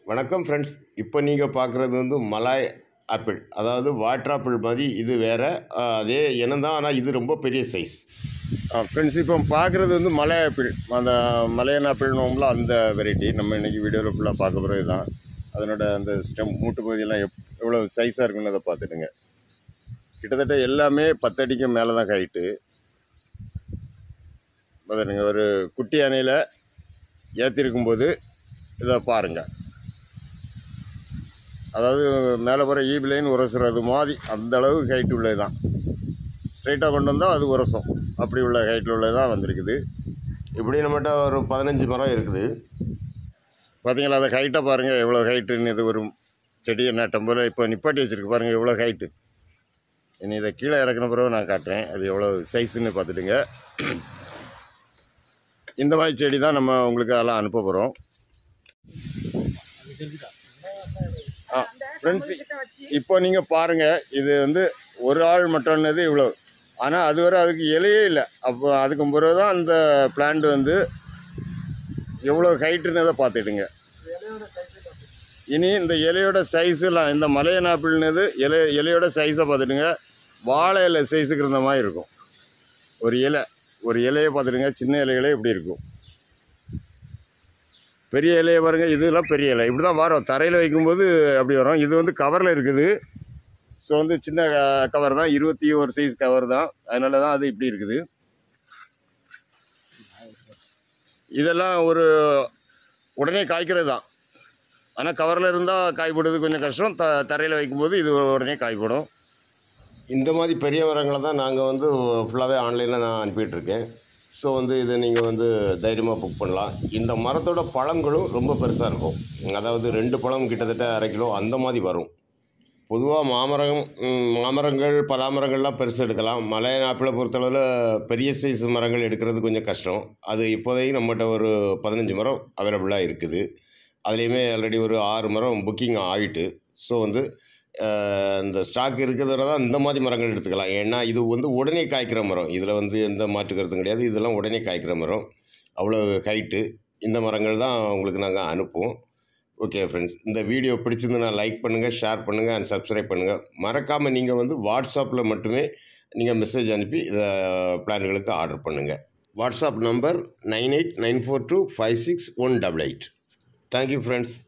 வணக்கம் ஃப்ரெண்ட்ஸ் இப்போ நீங்கள் பார்க்குறது வந்து மலாய் ஆப்பிள் அதாவது வாட்டர் ஆப்பிள் மாதிரி இது வேறு அதே இனம் தான் ஆனால் இது ரொம்ப பெரிய சைஸ் ஃப்ரெண்ட்ஸ் இப்போ பார்க்குறது வந்து மலை ஆப்பிள் அந்த மலையன் ஆப்பிள்னோம்ல அந்த வெரைட்டி நம்ம இன்றைக்கி வீடியோவில் ஃபுல்லாக பார்க்க போகிறது தான் அதனோட அந்த ஸ்டெம் மூட்டு பகுதியெல்லாம் எப் எவ்வளோ சைஸாக இருக்குன்னு அதை பார்த்துடுங்க கிட்டத்தட்ட எல்லாமே பத்தடிக்கு மேலே தான் ஹைட்டு பார்த்துடுங்க ஒரு குட்டி அணையில் ஏற்றிருக்கும்போது இதை பாருங்கள் அதாவது மேலே போகிற ஈபிலைன் உரசுறது மாதிரி அந்த அளவு ஹைட் உள்ளது தான் ஸ்ட்ரைட்டாக கொண்டு வந்தால் அது உரசும் அப்படி உள்ள ஹைட்டில் உள்ளது தான் வந்திருக்குது இப்படி நம்மகிட்ட ஒரு பதினஞ்சு மரம் இருக்குது பார்த்தீங்களா அதை ஹைட்டாக பாருங்கள் எவ்வளோ ஹைட்டுன்னு இது ஒரு செடியை நட்டம் போல் இப்போ நிப்பாட்டி வச்சுருக்கு பாருங்கள் எவ்வளோ ஹைட்டு இனி இதை கீழே இறக்குன பிறகு நான் காட்டுறேன் அது எவ்வளோ சைஸுன்னு பார்த்துட்டுங்க இந்த மாதிரி செடி தான் நம்ம உங்களுக்கு அதெல்லாம் அனுப்ப போகிறோம் ஆ ஃப்ரெண்ட்ஸ் இப்போ நீங்கள் பாருங்கள் இது வந்து ஒரு ஆள் மட்டும்னது இவ்வளோ ஆனால் அது வரை அதுக்கு இலையே இல்லை அப்போ அதுக்கு பிறகு தான் அந்த பிளான்ட் வந்து எவ்வளோ ஹைட்டுன்னதை பார்த்துட்டுங்க இனி இந்த இலையோட சைஸ்லாம் இந்த மலையன் ஆப்பிள்னது இலை இலையோட சைஸை பார்த்துட்டுங்க வாழை இலை சைஸுக்கு இருந்த மாதிரி இருக்கும் ஒரு இலை ஒரு இலையை பார்த்துட்டுங்க சின்ன இலைகளே இப்படி இருக்கும் பெரிய இலையை பாருங்க இதெல்லாம் பெரிய இலை இப்படி தான் வரும் தரையில் வைக்கும்போது அப்படி வரும் இது வந்து கவரில் இருக்குது ஸோ வந்து சின்ன கவர் தான் இருபத்தி ஒரு சைஸ் கவர் தான் அதனால தான் அது இப்படி இருக்குது இதெல்லாம் ஒரு உடனே காய்க்கிறது தான் ஆனால் கவரில் இருந்தால் காய்படுறது கொஞ்சம் கஷ்டம் த தரையில் வைக்கும்போது இது உடனே காய்படும் இந்த மாதிரி பெரிய மரங்களை தான் நாங்கள் வந்து ஃபுல்லாகவே ஆன்லைனில் நான் அனுப்பிட்டுருக்கேன் ஸோ வந்து இதை நீங்கள் வந்து தைரியமாக புக் பண்ணலாம் இந்த மரத்தோட பழங்களும் ரொம்ப பெருசாக இருக்கும் அதாவது ரெண்டு பழம் கிட்டத்தட்ட அரை கிலோ அந்த மாதிரி வரும் பொதுவாக மாமரம் ம், மாமரங்கள் பலாமரங்கள்லாம் பெருசு எடுக்கலாம் மலை ஆப்பிளை பொறுத்தளவில் பெரிய சைஸ் மரங்கள் எடுக்கிறது கொஞ்சம் கஷ்டம் அது இப்போதைக்கு நம்மகிட்ட ஒரு பதினஞ்சு மரம் அவைலபிளாக இருக்குது அதுலேயுமே ஆல்ரெடி ஒரு ஆறு மரம் புக்கிங் ஆகிட்டு ஸோ வந்து அஹ், இந்த ஸ்டாக் இருக்கிறத தான் இந்த மாதிரி மரங்கள் எடுத்துக்கலாம் ஏன்னா இது வந்து உடனே காய்க்கிற மரம் இதில் வந்து எந்த மாற்று கருத்தும் கிடையாது இதெல்லாம் உடனே காய்க்கிற மரம் அவ்வளோ ஹைட்டு இந்த மரங்கள் தான் உங்களுக்கு நாங்கள் அனுப்புவோம் ஓகே ஃப்ரெண்ட்ஸ் இந்த வீடியோ பிடிச்சிருந்தா லைக் பண்ணுங்கள் ஷேர் பண்ணுங்கள் அண்ட் சப்ஸ்கிரைப் பண்ணுங்கள் மறக்காமல் நீங்கள் வந்து வாட்ஸ்அப்பில் மட்டுமே நீங்கள் மெசேஜ் அனுப்பி இந்த பிளான்களுக்கு ஆர்டர் பண்ணுங்கள் WhatsApp number nine eight nine four two five six one double eight thank you friends